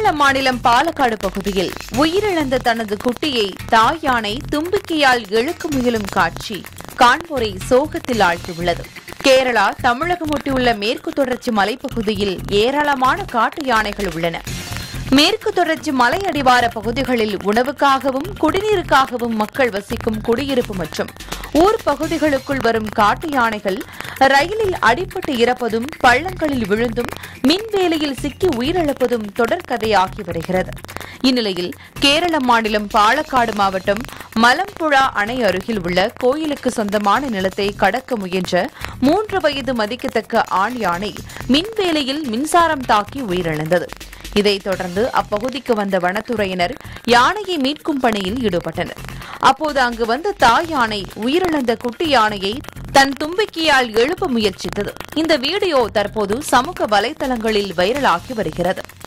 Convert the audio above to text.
கேரள மாநிலம் பாலக்காடு பகுதியில் உயிரிழந்த தனது குட்டியை தாய் யானை தும்பிக்கையால் இழுக்க முயலும் காட்சி காண்போரை சோகத்தில் ஆழ்த்தியுள்ளது கேரளா தமிழகம் ஒட்டியுள்ள மேற்கு தொடர்ச்சி மலைப்பகுதியில் ஏராளமான காட்டு யானைகள் உள்ளன மேற்கு தொடர்ச்சி மலை அடிவார பகுதிகளில் உணவுக்காகவும் குடிநீருக்காகவும் மக்கள் வசிக்கும் குடியிருப்பு மற்றும் ஊர் பகுதிகளுக்குள் வரும் காட்டு யானைகள் ரயிலில் அடிபட்டு இறப்பதும் பள்ளங்களில் விழுந்தும் மின்வேலியில் சிக்கி உயிரிழப்பதும் தொடர்கதையாகி வருகிறது இந்நிலையில் கேரள மாநிலம் பாலக்காடு மாவட்டம் மலம்புழா அணை அருகில் உள்ள கோயிலுக்கு சொந்தமான நிலத்தை கடக்க முயன்ற மூன்று வயது மதிக்கத்தக்க ஆண் யானை மின்வேலியில் மின்சாரம் தாக்கி உயிரிழந்தது இதைத் தொடர்ந்து அப்பகுதிக்கு வந்த வனத்துறையினர் யானையை மீட்கும் பணியில் ஈடுபட்டனர் அப்போது அங்கு வந்த தாய் யானை உயிரிழந்த குட்டி யானையை தன் தும்பிக்கையால் எழுப்ப முயற்சித்தது இந்த வீடியோ தற்போது சமூக வலைதளங்களில் வைரலாகி வருகிறது